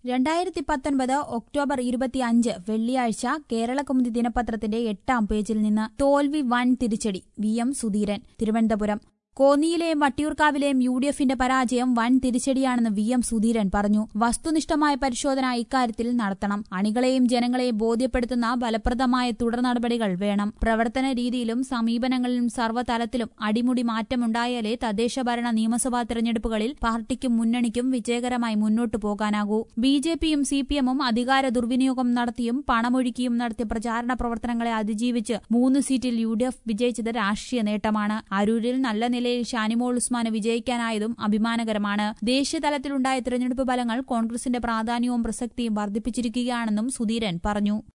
രണ്ടായിരത്തി പത്തൊൻപത് ഒക്ടോബർ ഇരുപത്തിയഞ്ച് വെള്ളിയാഴ്ച കേരളകൗമുദി ദിനപത്രത്തിന്റെ എട്ടാം പേജിൽ നിന്ന് തോൽവി വൻ തിരിച്ചടി വി എം സുധീരൻ തിരുവനന്തപുരം കോന്നിയിലെയും വട്ടിയൂർക്കാവിലെയും യു ഡി എഫിന്റെ പരാജയം വൻ തിരിച്ചടിയാണെന്ന് വി എം സുധീരൻ പറഞ്ഞു വസ്തുനിഷ്ഠമായ പരിശോധന ഇക്കാര്യത്തിൽ നടത്തണം അണികളെയും ജനങ്ങളെയും ബോധ്യപ്പെടുത്തുന്ന ഫലപ്രദമായ തുടർ നടപടികൾ വേണം പ്രവർത്തന രീതിയിലും സമീപനങ്ങളിലും സർവ്വതലത്തിലും അടിമുടി മാറ്റമുണ്ടായാലേ തദ്ദേശ ഭരണ നിയമസഭാ തെരഞ്ഞെടുപ്പുകളിൽ പാർട്ടിക്കും മുന്നണിക്കും വിജയകരമായി മുന്നോട്ടു പോകാനാകൂ ബി ജെ പിയും സി പി എമ്മും അധികാര ദുർവിനിയോഗം നടത്തിയും പണമൊഴുക്കിയും നടത്തിയ പ്രചാരണ പ്രവർത്തനങ്ങളെ അതിജീവിച്ച് മൂന്ന് സീറ്റിൽ യു ഡി എഫ് വിജയിച്ചത് രാഷ്ട്രീയ നേട്ടമാണ് അരൂരിൽ നല്ല നിലയിൽ ഷാനിമോൾ ഉസ്മാന് വിജയിക്കാനായതും അഭിമാനകരമാണ് ദേശീയതലത്തിലുണ്ടായ തിരഞ്ഞെടുപ്പ് ഫലങ്ങൾ കോൺഗ്രസിന്റെ പ്രാധാന്യവും പ്രസക്തിയും വർദ്ധിപ്പിച്ചിരിക്കുകയാണെന്നും സുധീരൻ പറഞ്ഞു